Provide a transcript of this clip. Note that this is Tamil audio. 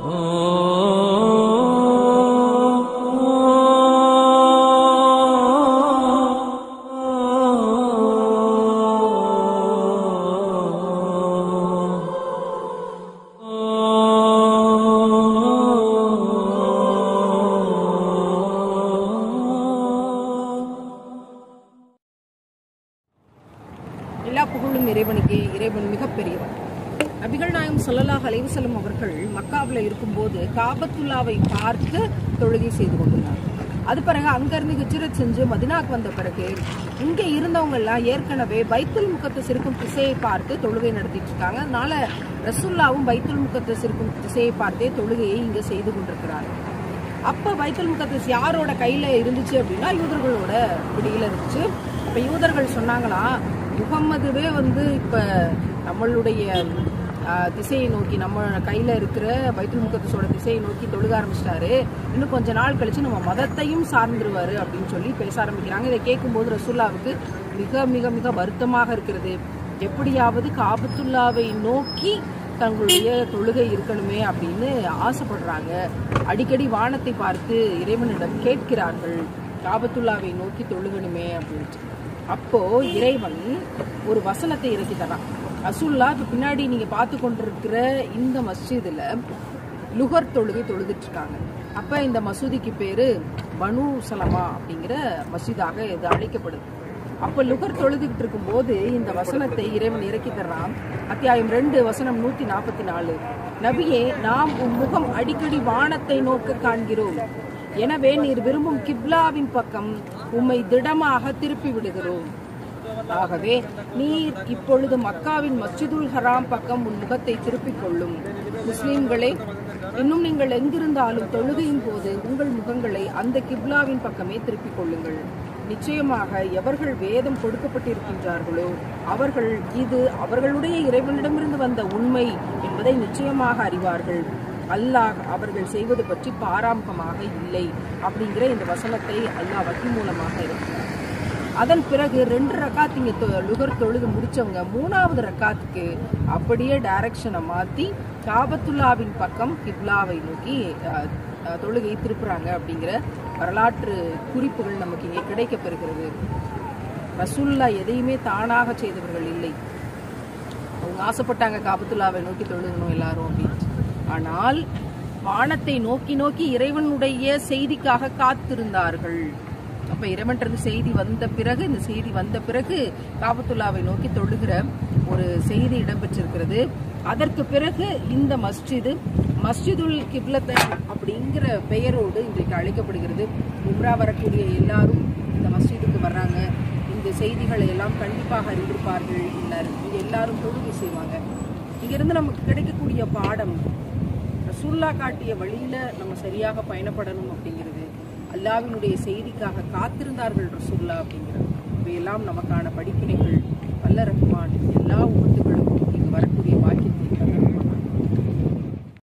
எல்லா புகழும் இறைவனுக்கே இறைவன் மிகப்பெரியவன் நபிகள் நாயம் ஸல்லல்லாஹு அலைஹி வஸல்லம் அவர்கள் மக்காவில் இருக்கும்போது காபத்துல்லாவை பார்த்து தொழுகை செய்து கொண்டிருந்தார் அது பிறகு அங்கிருந்து ஹிஜ்ரத் செஞ்சு மதினாக்கு வந்த பிறகு இங்கே இருந்தவங்க எல்லாம் ஏற்கனவே பைத்துல் முக்கத்தை இருக்கும் திசையை பார்த்து தொழுகை நடத்திட்டு இருக்காங்க அதனால ரசுல்லாவும் பைத்துல் முக்கத்தை இருக்கும் திசையை பார்த்தே தொழுகையை இங்கே செய்து கொண்டிருக்கிறார் அப்ப பைத்துல் முகத்தஸ் யாரோட கையில இருந்துச்சு அப்படின்னா யூதர்களோட பிடியில இருந்துச்சு அப்ப யூதர்கள் சொன்னாங்களா முகம்மதுவே வந்து இப்ப நம்மளுடைய ஆஹ், திசையை நோக்கி நம்ம கையில இருக்கிற பைத்துல் முகத்தஸோட திசையை நோக்கி தொழுக ஆரம்பிச்சிட்டாரு இன்னும் கொஞ்ச நாள் கழிச்சு நம்ம மதத்தையும் சார்ந்துருவாரு அப்படின்னு சொல்லி பேச ஆரம்பிக்கிறாங்க இதை கேட்கும்போது ரசூல்லாவுக்கு மிக மிக மிக வருத்தமாக இருக்கிறது எப்படியாவது காபத்துல்லாவை நோக்கி தங்களுடைய தொழுகை இருக்கணுமே அப்படின்னு ஆசைப்படுறாங்க அடிக்கடி வானத்தை பார்த்து இறைவனிடம் கேட்கிறார்கள் காபத்துல்லாவை நோக்கி தொழுகணுமே அப்படின்ட்டு அப்போ இறைவன் ஒரு வசனத்தை இறக்கி தரான் ரசூல்லா இப்ப பின்னாடி நீங்க பார்த்து கொண்டிருக்கிற இந்த மஸ்ஜிதுல லுகர் தொழுகை தொழுதுட்டு இருக்காங்க அப்ப இந்த மசூதிக்கு பேரு பனு சலமா அப்படிங்கிற மசூதாக இது அழைக்கப்படுது அப்ப லுகர் தொழுதுகிட்டு இருக்கும்போது இந்த வசனத்தை இறைவன் இறக்கி தர்றான் அத்தியாயம் ரெண்டு வசனம் நூத்தி நாற்பத்தி நாலு நபியே நாம் உன் முகம் அடிக்கடி வானத்தை நோக்க காண்கிறோம் எனவே நீர் விரும்பும் கிப்லாவின் பக்கம் உம்மை திடமாக திருப்பி விடுகிறோம் ஆகவே நீர் இப்பொழுது மக்காவின் மஸ்ஜிதுல் ஹராம் பக்கம் உன் முகத்தை திருப்பிக் கொள்ளும் முஸ்லிம்களே இன்னும் நீங்கள் எங்கிருந்தாலும் தொழுகையின் போது உங்கள் முகங்களை அந்த கிப்லாவின் பக்கமே திருப்பிக் கொள்ளுங்கள் நிச்சயமாக எவர்கள் வேதம் கொடுக்கப்பட்டிருக்கின்றார்களோ அவர்கள் இது அவர்களுடைய இறைவனிடமிருந்து வந்த உண்மை என்பதை நிச்சயமாக அறிவார்கள் அல்லாஹ் அவர்கள் செய்வது பற்றி பாராமுகமாக இல்லை அப்படிங்கிற இந்த வசனத்தை அல்லாஹ் வகி மூலமாக இருக்கிறார் அதன் பிறகு ரெண்டு ரக்காத் இங்க தொ- லுகர் தொழுது முடிச்சவங்க மூணாவது ரக்காத்துக்கு அப்படியே டைரக்ஷனை மாத்தி காபத்துல்லாவின் பக்கம் கிப்லாவை நோக்கி அஹ், அஹ், தொழுகை திருப்புறாங்க அப்படிங்கிற வரலாற்று குறிப்புகள் நமக்கு இங்கே கிடைக்கப் பெறுகிறது ரசூல்லா எதையுமே தானாக செய்தவர்கள் இல்லை அவங்க ஆசைப்பட்டாங்க காபத்துல்லாவை நோக்கி தொழுகணும் எல்லாரும் அப்படின்னு ஆனால் வானத்தை நோக்கி நோக்கி இறைவனுடைய செய்திக்காக காத்திருந்தார்கள் அப்ப இறைவன்றது செய்தி வந்த பிறகு இந்த செய்தி வந்த பிறகு காபத்துல்லாவை நோக்கி தொழுகிற ஒரு செய்தி இடம்பெற்றிருக்கிறது அதற்கு பிறகு இந்த மஸ்ஜிது மஸ்ஜிதுல் கிப்லத்தை அப்படிங்கிற பெயரோடு இன்றைக்கு அழைக்கப்படுகிறது உம்ரா வரக்கூடிய எல்லாரும் இந்த மஸ்ஜிதுக்கு வர்றாங்க இந்த செய்திகளை எல்லாம் கண்டிப்பாக அறிந்திருப்பார்கள் எல்லாரும் இங்க எல்லாரும் தொழுகை செய்வாங்க இங்கிருந்து நமக்கு கிடைக்கக்கூடிய பாடம் ரசூல்லா காட்டிய வழியில நம்ம சரியாக பயணப்படணும் அப்படிங்கிறது அல்லாவினுடைய செய்திக்காக காத்திருந்தார்கள் ரசூல்லா அப்படிங்கிறது இவையெல்லாம் நமக்கான படிப்பினைகள் வல்ல ரஹ்மான் எல்லா உமத்துகளும்